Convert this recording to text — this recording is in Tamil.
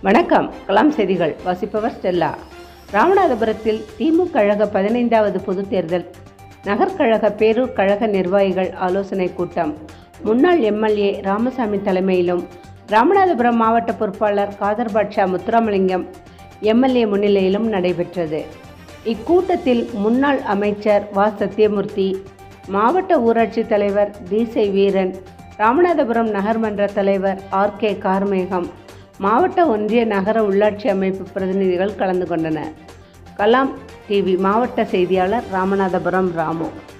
வணக்கம் கலாம் செய்திகள் வாசிப்பவர் ஸ்டெல்லா ராமநாதபுரத்தில் திமுக கழக பதினைந்தாவது பொதுத் தேர்தல் நகர்கழக பேரூர் கழக நிர்வாகிகள் ஆலோசனைக் கூட்டம் முன்னாள் எம்எல்ஏ ராமசாமி தலைமையிலும் ராமநாதபுரம் மாவட்ட பொறுப்பாளர் காதர் பாட்ஷா முத்துராமலிங்கம் எம்எல்ஏ முன்னிலையிலும் நடைபெற்றது இக்கூட்டத்தில் முன்னாள் அமைச்சர் வ சத்யமூர்த்தி மாவட்ட ஊராட்சி தலைவர் தீசை வீரன் ராமநாதபுரம் நகர்மன்ற தலைவர் ஆர் கே கார்மேகம் மாவட்ட ஒன்றிய நகர உள்ளாட்சி அமைப்பு பிரதிநிதிகள் கலந்து கொண்டனர் கலாம் டிவி மாவட்ட செய்தியாளர் ராமநாதபுரம் ராமு